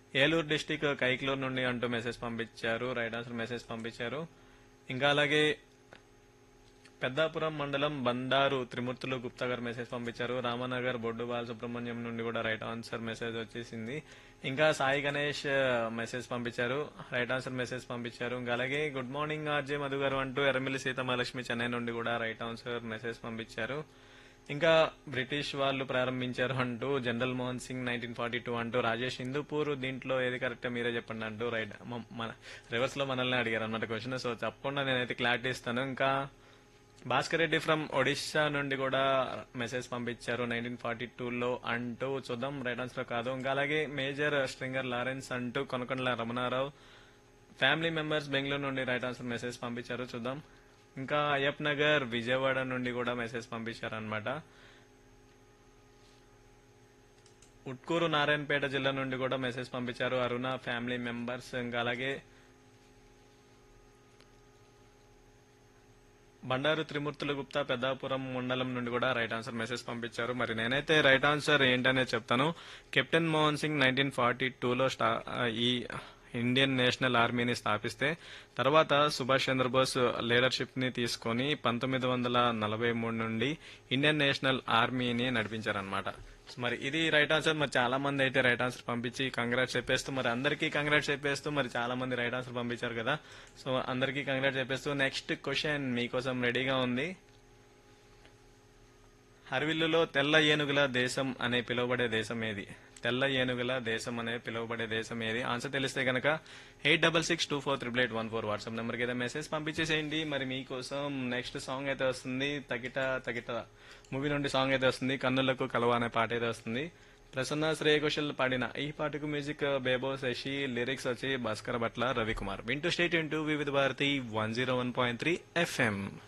Eluru district Kaikaluru నుండి అంటూ message పంపించారు రైట్ ఆన్సర్ మెసేజ్ పంపించారు ఇంకా అలాగే పెద్దాపురం మండలం బండారు త్రిమూర్తులు గుప్తా గారు మెసేజ్ పంపించారు రామనగర్ బొడ్డు బాలసుబ్రహ్మణ్యం నుండి కూడా రైట్ ఆన్సర్ మెసేజ్ వచ్చేసింది ఇంకా సాయి గణేష్ మెసేజ్ పంపించారు రైట్ ఆన్సర్ మెసేజ్ పంపించారు ఇంకా అలాగే గుడ్ మార్నింగ్ ఆర్జే మధు గారు అంటూ ఎర్రమిల్లి సీతమహాలక్ష్మి చెన్నై నుండి కూడా రైట్ ఆన్సర్ మెసేజ్ పంపించారు ఇంకా బ్రిటిష్ వాళ్ళు ప్రారంభించారు అంటూ general Mohan Singh nineteen forty two అంటూ రాజేష్ హిందూపూర్ దీంట్లో ఏది కరెక్ట్ మీరే చెప్పండి అంటూ రైట్ మ- మన రివర్స్ లో మనల్ని అడిగారు అన్నమాట క్వశ్చన్ సో తప్పకుండా నేనైతే క్లారిటీ ఇస్తాను ఇంకా భాస్కర్ రెడ్డి ఫ్రమ్ ఒడిశా నుండి కూడా మెసేజ్ పంపించారు నైన్టీన్ ఫార్టీ టూలో అంటూ చూద్దాం రైట్ ఆన్సర్ కాదు ఇంకా అలాగే మేజర్ స్ట్రింగర్ లారెన్స్ అంటూ కొనకొండల రమణారావు ఫ్యామిలీ మెంబర్స్ బెంగళూరు నుండి రైట్ ఆన్సర్ మెసేజ్ పంపించారు చూద్దాం ఇంకా అయ్యప్ నగర్ విజయవాడ నుండి కూడా మెసేజ్ పంపించారు అనమాట ఉట్కూరు నారాయణపేట జిల్లా నుండి కూడా మెసేజ్ పంపించారు అరుణ ఫ్యామిలీ మెంబర్స్ ఇంకా అలాగే బండారు త్రిమూర్తుల గుప్తా పెద్దాపురం మండలం నుండి కూడా రైట్ ఆన్సర్ మెసేజ్ పంపించారు మరి నేనైతే రైట్ ఆన్సర్ ఏంటనేది చెప్తాను captain Mohan Singh nineteen forty టూలో స్టా ఈ ఇండియన్ నేషనల్ ఆర్మీని స్థాపిస్తే తర్వాత సుభాష్ చంద్రబోస్ లీడర్షిప్ ని తీసుకొని పంతొమ్మిది వందల నలభై మూడు నుండి ఇండియన్ నేషనల్ ఆర్మీని నడిపించారనమాట మరి ఇది రైట్ ఆన్సర్ మరి చాలా మంది అయితే రైట్ ఆన్సర్ పంపించి కంగ్రాట్స్ చెప్పేస్తూ మరి అందరికీ కంగ్రాట్స్ చెప్పేస్తూ మరి చాలా మంది రైట్ ఆన్సర్ పంపించారు కదా సో అందరికీ కంగ్రాట్స్ చెప్పేస్తూ నెక్స్ట్ క్వశ్చన్ మీకోసం రెడీగా ఉంది హర్విల్లులో తెల్ల ఏనుగుల దేశం అనే పిలువబడే దేశం ఏది తెల్ల ఏనుగుల దేశం అనే పిలువబడే దేశం ఏది ఆన్సర్ తెలిస్తే కనుక eight double six two four triple eight one four WhatsApp నెంబర్కి అయితే మెసేజ్ పంపించేసేయండి మరి మీకోసం నెక్స్ట్ సాంగ్ అయితే వస్తుంది తగిట తగిట మూవీ నుండి సాంగ్ అయితే వస్తుంది కన్నులకు కలవ అనే పాట అయితే వస్తుంది ప్రసన్న శ్రేయ ఘోషల్ పాడిన ఈ పాటకు మ్యూజిక్ బేబో శశి లిరిక్స్ వచ్చి భాస్కర్ భట్ల రవికుమార్ వింటూ stay tuned to Vividh Bharati one zero one point three FM